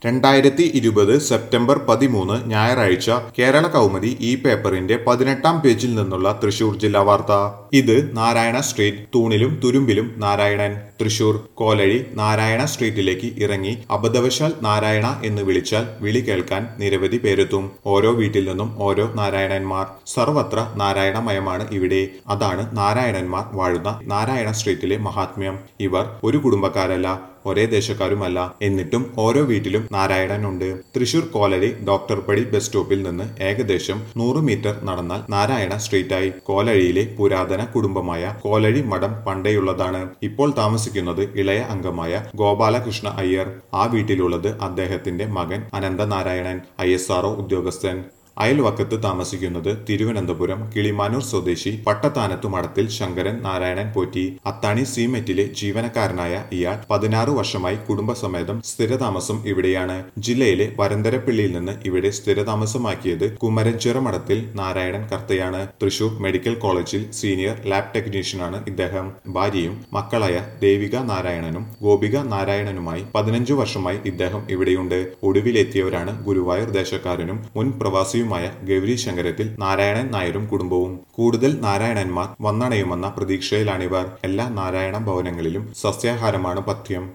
രണ്ടായിരത്തി ഇരുപത് സെപ്റ്റംബർ പതിമൂന്ന് ഞായറാഴ്ച കേരള കൗമുദി ഈ പേപ്പറിന്റെ പതിനെട്ടാം പേജിൽ നിന്നുള്ള തൃശൂർ ജില്ലാ വാർത്ത ഇത് നാരായണ സ്ട്രീറ്റ് തൂണിലും തുരുമ്പിലും നാരായണൻ തൃശൂർ കോലഴി നാരായണ സ്ട്രീറ്റിലേക്ക് ഇറങ്ങി അബദ്ധവശാൽ നാരായണ എന്ന് വിളിച്ചാൽ വിളി കേൾക്കാൻ നിരവധി പേരെത്തും ഓരോ വീട്ടിൽ നിന്നും ഓരോ നാരായണന്മാർ സർവത്ര നാരായണമയമാണ് ഇവിടെ അതാണ് നാരായണന്മാർ വാഴുന്ന നാരായണ സ്ട്രീറ്റിലെ മഹാത്മ്യം ഇവർ ഒരു കുടുംബക്കാരല്ല ഒരേ ദേശക്കാരുമല്ല എന്നിട്ടും ഓരോ വീട്ടിലും നാരായണനുണ്ട് തൃശൂർ കോലരി ഡോക്ടർ പടി ബസ് സ്റ്റോപ്പിൽ നിന്ന് ഏകദേശം നൂറ് മീറ്റർ നടന്നാൽ നാരായണ സ്ട്രീറ്റായി കോലഴിയിലെ പുരാതന കുടുംബമായ കോലഴി മഠം പണ്ടേയുള്ളതാണ് ഇപ്പോൾ താമസിക്കുന്നത് ഇളയ അംഗമായ ഗോപാലകൃഷ്ണ അയ്യർ ആ വീട്ടിലുള്ളത് അദ്ദേഹത്തിന്റെ മകൻ അനന്തനാരായണൻ ഐ എസ് ആർഒ ഉദ്യോഗസ്ഥൻ അയൽവക്കത്ത് താമസിക്കുന്നത് തിരുവനന്തപുരം കിളിമാനൂർ സ്വദേശി പട്ടത്താനത്തു മഠത്തിൽ ശങ്കരൻ നാരായണൻ പോറ്റി അത്താണി സീമെറ്റിലെ ജീവനക്കാരനായ ഇയാൾ പതിനാറ് വർഷമായി കുടുംബസമേതം സ്ഥിരതാമസം ഇവിടെയാണ് ജില്ലയിലെ വരന്തരപ്പള്ളിയിൽ നിന്ന് ഇവിടെ സ്ഥിരതാമസമാക്കിയത് കുമരഞ്ചിറ മഠത്തിൽ നാരായണൻ കർത്തയാണ് തൃശൂർ മെഡിക്കൽ കോളേജിൽ സീനിയർ ലാബ് ടെക്നീഷ്യനാണ് ഇദ്ദേഹം ഭാര്യയും മക്കളായ ദേവിക നാരായണനും ഗോപിക നാരായണനുമായി പതിനഞ്ചു വർഷമായി ഇദ്ദേഹം ഇവിടെയുണ്ട് ഒടുവിലെത്തിയവരാണ് ഗുരുവായൂർ ദേശക്കാരനും മുൻ പ്രവാസിയുമായ ഗൗരി ശങ്കരത്തിൽ നാരായണൻ നായരും കുടുംബവും കൂടുതൽ നാരായണന്മാർ വന്നണയുമെന്ന പ്രതീക്ഷയിലാണിവർ എല്ലാ നാരായണ ഭവനങ്ങളിലും സസ്യാഹാരമാണ് പഥ്യം